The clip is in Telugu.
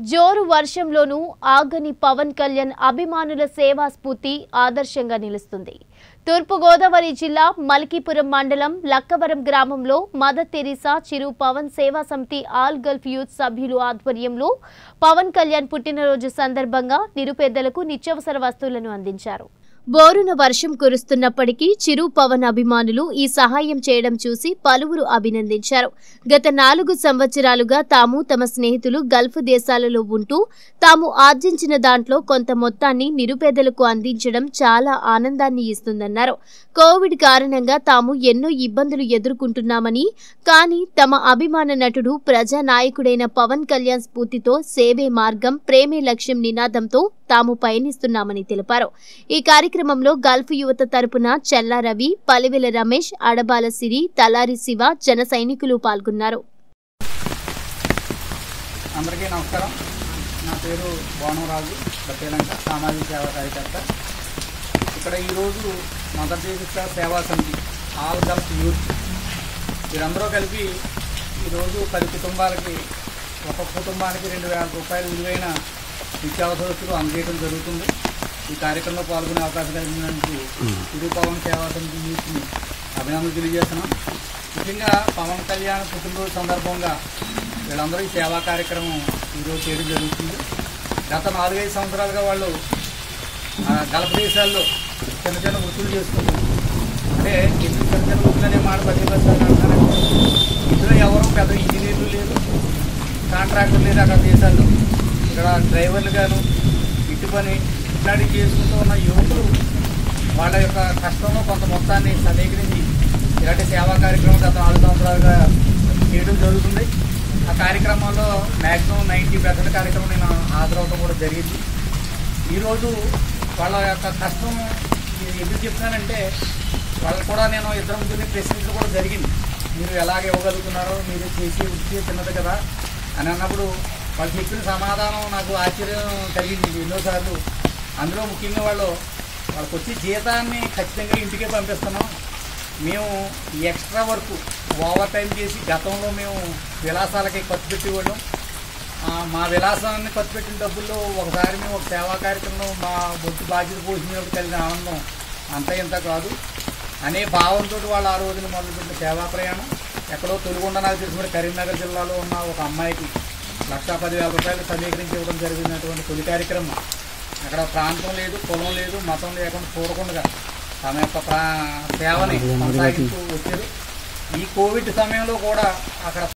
జోరు వర్షంలోనూ ఆగని పవన్ కళ్యాణ్ అభిమానుల సేవా స్ఫూర్తి ఆదర్శంగా నిలుస్తుంది తూర్పుగోదావరి జిల్లా మల్కీపురం మండలం లక్కవరం గ్రామంలో మదర్ తెరీసా చిరు పవన్ సేవా సమితి ఆల్ గల్ఫ్ యూత్ సభ్యులు ఆధ్వర్యంలో పవన్ కళ్యాణ్ పుట్టినరోజు సందర్భంగా నిరుపేదలకు నిత్యావసర వస్తువులను అందించారు బోరున వర్షం కురుస్తున్నప్పటికీ చిరు పవన్ అభిమానులు ఈ సహాయం చేయడం చూసి పలువురు అభినందించారు గత నాలుగు సంవత్సరాలుగా తాము తమ స్నేహితులు గల్ఫ్ దేశాలలో ఉంటూ తాము ఆర్జించిన దాంట్లో కొంత మొత్తాన్ని నిరుపేదలకు అందించడం చాలా ఆనందాన్ని ఇస్తుందన్నారు కోవిడ్ కారణంగా తాము ఎన్నో ఇబ్బందులు ఎదుర్కొంటున్నామని కానీ తమ అభిమాన నటుడు ప్రజానాయకుడైన పవన్ కళ్యాణ్ స్ఫూర్తితో సేవే మార్గం ప్రేమే లక్ష్యం నినాదంతో తాము పయనిస్తున్నామని తెలిపారు ఈ కార్యక్రమంలో గల్ఫ్ యువత తరపున చెల్లా రవి పలివెల రమేష్ అడబాల సిరి తలారి శివ జన సైనికులు పాల్గొన్నారు అందరికీ నమస్కారం నా పేరు బోనరాజు బట్టేలంక సామాజిక సేవా కార్యకర్త ఇక్కడ ఈరోజు మదర్ తెరీసా సేవా సమితి ఆల్ గల్ఫ్ యూత్ వీరందరూ కలిపి ఈరోజు పది కుటుంబాలకి ఒక కుటుంబానికి రెండు వేల రూపాయలు విలువైన నిత్యావసర వస్తువులు అందజేయడం జరుగుతుంది ఈ కార్యక్రమంలో పాల్గొనే అవకాశం కలిగినందుకు తిరుగు పవన్ సేవా సమితి యూత్ని అభినందనలు తెలియజేస్తున్నాం ముఖ్యంగా పవన్ కళ్యాణ్ పుట్టినరోజు సందర్భంగా వీళ్ళందరూ ఈ సేవా కార్యక్రమం ఈరోజు చేయడం జరుగుతుంది గత నాలుగైదు సంవత్సరాలుగా వాళ్ళు ఆ, గల్ఫ్ దేశాల్లో చిన్న చిన్న వృత్తులు చేసుకుంటారు అంటే ఎందుకు చిన్న చిన్న వృత్తులు అనే మాట పది పదిసార్లు అంటున్నారంటే ఇందులో ఎవరు పెద్ద ఇంజనీర్లు లేదు కాంట్రాక్టర్ లేదు అక్కడ దేశాల్లో ఇక్కడ డ్రైవర్లు గాను ఇటు పని ఇట్లాంటివి చేసుకుంటూ ఉన్న యువకులు వాళ్ళ యొక్క కష్టంలో కొంత మొత్తాన్ని సమీకరించి ఇలాంటి సేవా కార్యక్రమం గత నాలుగు సంవత్సరాలుగా చేయడం జరుగుతుంది ఆ కార్యక్రమంలో మ్యాక్సిమం నైంటీ పర్సెంట్ కార్యక్రమం నేను హాజరవడం కూడా జరిగింది ఈరోజు వాళ్ళ యొక్క కష్టం నేను ఎందుకు చెప్తున్నానంటే వాళ్ళకు కూడా నేను ఇద్దరు ముగ్గురిని ప్రశ్నించడం కూడా జరిగింది మీరు ఎలాగ ఇవ్వగలుగుతున్నారో మీరు చేసి వృత్తి చిన్నది కదా అని అన్నప్పుడు వాళ్ళు చెప్పిన సమాధానం నాకు ఆశ్చర్యం కలిగింది ఎన్నోసార్లు అందులో ముఖ్యంగా వాళ్ళు వాళ్ళకి వచ్చి జీతాన్ని ఖచ్చితంగా ఇంటికే పంపిస్తున్నాం మేము ఈ ఎక్స్ట్రా వర్క్ ఓవర్ టైం చేసి గతంలో మేము విలాసాలకి ఖర్చు పెట్టేవాళ్ళం ఆ, మా విలాసాన్ని ఖర్చు పెట్టిన డబ్బుల్లో ఒకసారి మేము ఒక సేవా కార్యక్రమంలో మా బొట్టు బాధ్యత పోషించినప్పుడు కలిగిన ఆనందం అంత ఇంత కాదు అనే భావంతో వాళ్ళు ఆ రోజున మొదలుపెట్టిన సేవా ప్రయాణం ఎక్కడో తొలుగొండ నాకు తెలిసిన కరీంనగర్ జిల్లాలో ఉన్న ఒక అమ్మాయికి లక్షా పదివేల రూపాయలు సమీకరించి ఇవ్వడం జరిగినటువంటి తొలి కార్యక్రమం అక్కడ ప్రాంతం లేదు కులం లేదు మతం లేకుండా చూడకుండా తమ యొక్క ప్రా సేవని కొనసాగిస్తూ వచ్చారు ఈ కోవిడ్ సమయంలో కూడా అక్కడ